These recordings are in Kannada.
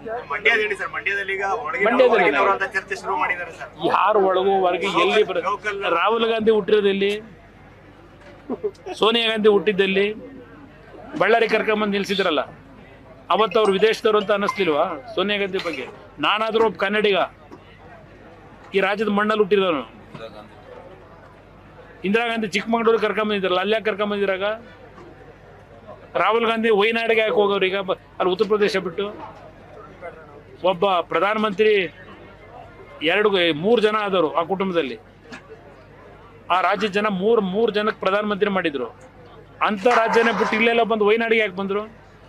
ಮಂಡ್ಯದ ಹೇಳಿ ಸರ್ ಮಂಡ್ಯದಲ್ಲಿ ಈಗ ಮಂಡ್ಯದಲ್ಲಿ ಒಳಗಿನವರು ಅಂತ ಚರ್ಚೆ ಶುರು ಮಾಡಿದ್ದಾರೆ ಸರ್ ಯಾರು ಒಳಗೋ ಹೊರಗೆ ಎಲ್ಲಿ ಬರ ರಾಹುಲ್ ಗಾಂಧಿ ಹುಟ್ಟಿರೋದೆಲ್ಲಿ ಸೋನಿಯಾ ಗಾಂಧಿ ಹುಟ್ಟಿದ್ದಲ್ಲಿ ಬಳ್ಳಾರಿ ಕರ್ಕೊಂಬಂದು ನಿಲ್ಸಿದ್ರಲ್ಲ ಅವತ್ತು ಅವ್ರು ವಿದೇಶದವರು ಅಂತ ಅನ್ನಿಸ್ಲಿಲ್ವಾ ಸೋನಿಯಾ ಗಾಂಧಿ ಬಗ್ಗೆ ನಾನಾದ್ರೂ ಒಬ್ಬ ಕನ್ನಡಿಗ ಈ ರಾಜ್ಯದ ಮಣ್ಣಲ್ಲಿ ಹುಟ್ಟಿರೋನು ಇಂದಿರಾ ಗಾಂಧಿ ಚಿಕ್ಕಮಗಳೂರು ಕರ್ಕೊಂಬಂದಿದ್ರಲ್ಲ ಅಲ್ಲೇ ಕರ್ಕೊಂಬಂದಿರಾಗ ರಾಹುಲ್ ಗಾಂಧಿ ವೈನಾಡಿಗೆ ಯಾಕೆ ಹೋಗೋರು ಈಗ ಬ- ಅಲ್ಲಿ ಉತ್ತರ ಪ್ರದೇಶ ಬಿಟ್ಟು ಒಬ್ಬ ಪ್ರಧಾನಮಂತ್ರಿ ಎರಡು ಮೂರು ಜನ ಆದವರು ಆ ಕುಟುಂಬದಲ್ಲಿ ಆ ರಾಜ್ಯದ ಜನ ಮೂರು ಮೂರು ಜನಕ್ಕೆ ಪ್ರಧಾನಮಂತ್ರಿ ಮಾಡಿದ್ರು ಅಂತ ರಾಜ್ಯನೇ ಬಿಟ್ಟು ಇಲ್ಲೆಲ್ಲ ಬಂದು ವೈನಾಡಿಗೆ ಯಾಕೆ ಬಂದ್ರು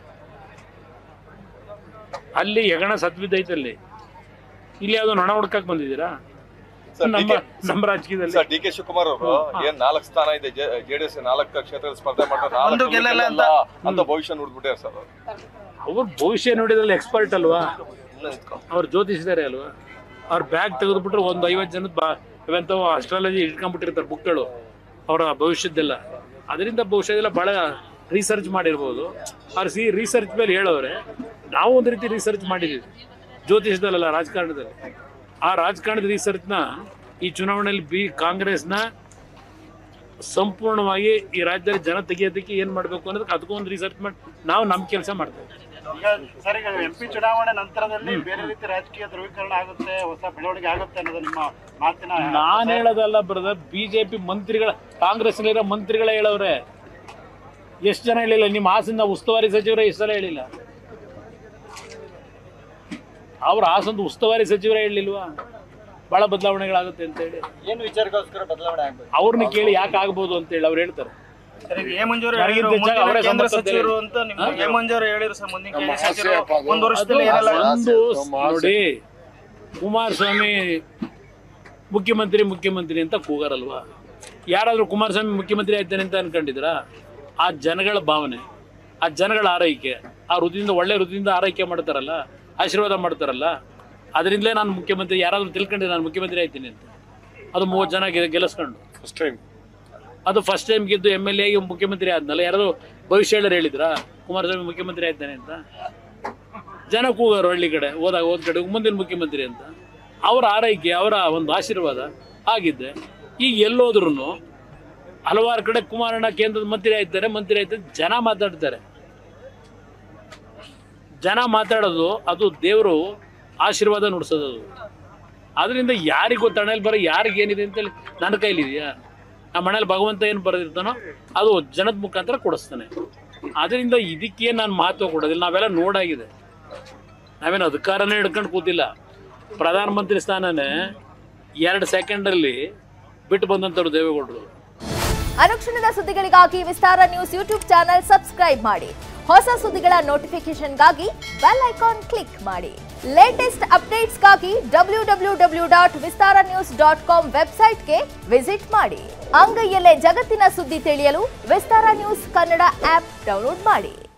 ಅಲ್ಲಿ ಯಗಣ ಸತ್ವಿದ್ದೈತೆ ಅಲ್ಲಿ ಇಲ್ಲಿ ಯಾವ್ದೋ ನೊಣ ಹುಡ್ಕಕ್ ಬಂದಿದ್ದೀರಾ ಸರ್, ನಮ್ಮ DK ನಮ್ಮ ರಾಜಕೀಯದಲ್ಲಿ ಸರ್ ಡಿ ಕೆ ಶಿವಕುಮಾರ್ ಅವರು ಏನ್ ನಾಲ್ಕು ಸ್ಥಾನ ಇದೆ ಜೆಡಿಎಸ್ ನಾಲ್ಕು ಕ್ಷೇತ್ರ ಸ್ಪರ್ಧೆ ಮಾಡ್ತಾರೆ ಒಂದು ನಾಲ್ಕು ಗೆಲ್ಲಲ್ಲ ಅಂತ. ಗೆಲ್ಲಲ್ಲ ಅಂತ ಭವಿಷ್ಯ ನೋಡ್ಬಿಟ್ಟಾರೆ ಸರ್ ಅವ್ರು. ಅವ್ರು ಭವಿಷ್ಯ ನೋಡಿದ್ರಲ್ಲಿ ಎಕ್ಸ್ಪರ್ಟ್ ಅಲ್ವಾ ಸುಮ್ನೆ ನಿಂತ್ಕೊ. ಅವ್ರು ಜ್ಯೋತಿಷಿದಾರೆ ಅಲ್ವಾ ಅವ್ರ ಬ್ಯಾಗ್ ತೆಗೆದುಬಿಟ್ರೆ ಒಂದು ಐವತ್ತು ಜನದ ಬಾ ಇವಂತವ ಅಸ್ಟ್ರಾಲಜಿ ಇಟ್ಕೊಂಡ್ಬಿಟ್ಟಿರ್ತಾರೆ ಬುಕ್ಗಳು ಅವರ ಭವಿಷ್ಯದ್ದೆಲ್ಲ ಅದರಿಂದ ಭವಿಷ್ಯದೆಲ್ಲ ಭಾಳ ರಿಸರ್ಚ್ ಮಾಡಿರ್ಬೋದು ಅವ್ರು ಸಿ ರಿಸರ್ಚ್ ಮೇಲೆ ಹೇಳೋರೆ ನಾವು ಒಂದು ರೀತಿ ರಿಸರ್ಚ್ ಮಾಡಿದ್ದೀವಿ ಜ್ಯೋತಿಷದಲ್ಲ ರಾಜಕಾರಣದಲ್ಲಿ ಆ ರಾಜಕಾರಣದ ರಿಸರ್ಚ್ನ ಈ ಚುನಾವಣೆಯಲ್ಲಿ ಬಿ ಕಾಂಗ್ರೆಸ್ನ ಸಂಪೂರ್ಣವಾಗಿ ಈ ರಾಜ್ಯದಲ್ಲಿ ಜನ ತೆಗಿಯೋದಕ್ಕೆ ಏನು ಮಾಡಬೇಕು ಅನ್ನೋದಕ್ಕೆ ಅದಕ್ಕೂ ಒಂದು ರಿಸರ್ಚ್ ಮಾಡಿ ನಾವು ನಮ್ಮ ಕೆಲಸ ಮಾಡ್ತೇವೆ ಈಗ ಸರ್ ಈಗ ಎಂಪಿ ಚುನಾವಣೆ ನಂತರದಲ್ಲಿ ಬೇರೆ ರೀತಿ ರಾಜಕೀಯ ಧ್ರುವೀಕರಣ ಆಗುತ್ತೆ ಹೊಸ ಬೆಳವಣಿಗೆ ಆಗುತ್ತೆ ಅನ್ನೋದು ನಿಮ್ಮ ಮಾತಿನ ನಾನ್ ಹೇಳೋದಲ್ಲ ಬ್ರದರ್ ಬಿಜೆಪಿ ಮಂತ್ರಿಗಳ ಕಾಂಗ್ರೆಸ್ನಲ್ಲಿರೋ ಮಂತ್ರಿಗಳೇ ಹೇಳವ್ರೆ ಎಷ್ಟು ಜನ ಹೇಳಿಲ್ಲ ನಿಮ್ಮ ಹಾಸನ ಉಸ್ತುವಾರಿ ಸಚಿವರೇ ಎಷ್ಟು ಸಲ ಹೇಳಿಲ್ಲ ಅವ್ರ ಹಾಸನದ ಉಸ್ತುವಾರಿ ಸಚಿವರೇ ಹೇಳಿಲ್ವಾ ಬಹಳ ಬದಲಾವಣೆಗಳಾಗುತ್ತೆ ಅಂತ ಹೇಳಿ ಏನು ವಿಚಾರಕ್ಕೋಸ್ಕರ ಬದಲಾವಣೆ ಆಗ್ಬೇಕು ಅವ್ರನ್ನ ಕೇಳಿ ಯಾಕೆ ಆಗ್ಬೋದು ಅಂತ ಹೇಳಿ ಅವ್ರು ಹೇಳ್ತಾರೆ ಸರ್ ಈಗ ಎ ಮಂಜೂರು ನನಗಿಂತ ಹೇಳಿದ್ರು ಹೆಚ್ಚಾಗಿ ಮುಂದಿನ ಅವರೇ ಕೇಂದ್ರ ಸಂಬಂಧಪಟ್ಟಿದ್ದಾರೆ. ಸಚಿವರು ಅಂತ ನಿಮ್ಮ ಎ ಮಂಜೂರು ಹೇಳಿದ್ರು ಸರ್ ಮುಂದಿನ ಕೇಂದ್ರ ಸಚಿವರು ಒಂದು ವರ್ಷದಲ್ಲಿ ಏನೆಲ್ಲ ಒಂದು ನೋಡಿ ಕುಮಾರಸ್ವಾಮಿ ಮುಖ್ಯಮಂತ್ರಿ ಮುಖ್ಯಮಂತ್ರಿ ಅಂತ ಕೂಗಾರಲ್ವಾ ಯಾರಾದ್ರೂ ಕುಮಾರಸ್ವಾಮಿ ಮುಖ್ಯಮಂತ್ರಿ ಆಯ್ತಾನೆ ಅಂತ ಅನ್ಕೊಂಡಿದ್ರ ಆ ಜನಗಳ ಭಾವನೆ ಆ ಜನಗಳ ಆರೈಕೆ ಆ ಹೃದಯದಿಂದ ಒಳ್ಳೆ ಹೃದಯದಿಂದ ಆರೈಕೆ ಮಾಡ್ತಾರಲ್ಲ ಆಶೀರ್ವಾದ ಮಾಡ್ತಾರಲ್ಲ ಅದರಿಂದಲೇ ನಾನು ಮುಖ್ಯಮಂತ್ರಿ ಯಾರಾದ್ರೂ ತಿಳ್ಕೊಂಡೆ ನಾನು ಮುಖ್ಯಮಂತ್ರಿ ಆಯ್ತೀನಿ ಅಂತ ಅದು ಮೂವತ್ತು ಜನ ಗೆ- ಗೆಲ್ಲಿಸ್ಕೊಂಡು ಅದು ಫಸ್ಟ್ ಟೈಮ್ ಗೆದ್ದು ಎಮ್ ಎಲ್ ಎ ಮುಖ್ಯಮಂತ್ರಿ ಆದ್ನಲ್ಲ ಯಾರಾದ್ರು ಭವಿಷ್ಯ ಹೇಳೋರು ಹೇಳಿದ್ರಾ ಕುಮಾರಸ್ವಾಮಿ ಮುಖ್ಯಮಂತ್ರಿ ಆಯ್ತಾನೆ ಅಂತ ಜನ ಕೂಗಾರು ಹಳ್ಳಿ ಕಡೆ ಹೋದಾಗ ಹೋದ ಕಡೆ ಮುಂದಿನ ಮುಖ್ಯಮಂತ್ರಿ ಅಂತ ಅವರ ಆರೈಕೆ ಅವರ ಒಂದು ಆಶೀರ್ವಾದ ಆಗಿದ್ದೆ ಈಗ ಎಲ್ಲೋದ್ರೂ ಹಲವಾರು ಕಡೆ ಕುಮಾರಣ್ಣ ಕೇಂದ್ರದ ಮಂತ್ರಿ ಆಯ್ತಾರೆ ಮಂತ್ರಿ ಆಯ್ತಾರೆ ಜನ ಮಾತಾಡ್ತಾರೆ ಜನ ಮಾತಾಡೋದು ಅದು ದೇವರು ಆಶೀರ್ವಾದ ನುಡಿಸೋದು ಅದು ಅದರಿಂದ ಯಾರಿಗೆ ಗೊತ್ತು ಹಣೆಯಲ್ಲಿ ಬರೋ ಯಾರಿಗೆ ಏನಿದೆ ಅಂತೇಳಿ ನನ್ನ ಕೈಲಿದೆಯಾ ನಮ್ಮ ಮನೇಲಿ ಭಗವಂತ ಏನು ಬರೆದಿರ್ತಾನೋ ಅದು ಜನದ ಮುಖಾಂತರ ಕೊಡಿಸ್ತಾನೆ ಅದರಿಂದ ಇದಕ್ಕೆ ನಾನು ಮಹತ್ವ ಕೊಡೋದಿಲ್ಲ ನಾವೆಲ್ಲ ನೋಡಾಗಿದೆ ನಾವೇನು ಅಧಿಕಾರನೇ ಹಿಡ್ಕೊಂಡು ಕೂತಿಲ್ಲ ಪ್ರಧಾನಮಂತ್ರಿ ಸ್ಥಾನನೇ ಎರಡು ಸೆಕೆಂಡಲ್ಲಿ ಬಿಟ್ಟು ಬಂದಂಥವ್ರು ದೇವೇಗೌಡರು ಅನುಕ್ಷಣದ ಸುದ್ದಿಗಳಿಗಾಗಿ Vistara news YouTube channel subscribe ಮಾಡಿ ಹೊಸ ಸುದ್ದಿಗಳ ನೋಟಿಫಿಕೇಶನ್ಗಾಗಿ ಬೆಲ್ ಐಕಾನ್ ಕ್ಲಿಕ್ ಮಾಡಿ ಲೇಟೆಸ್ಟ್ ಅಪ್ಡೇಟ್ಸ್ಗಾಗಿ W W W dot Vistara news dot com ವೆಬ್ಸೈಟ್ಗೆ ವಿಸಿಟ್ ಮಾಡಿ ಅಂಗೈಯಲ್ಲೇ ಜಗತ್ತಿನ ಸುದ್ದಿ ತಿಳಿಯಲು Vistara news Kannada app download ಮಾಡಿ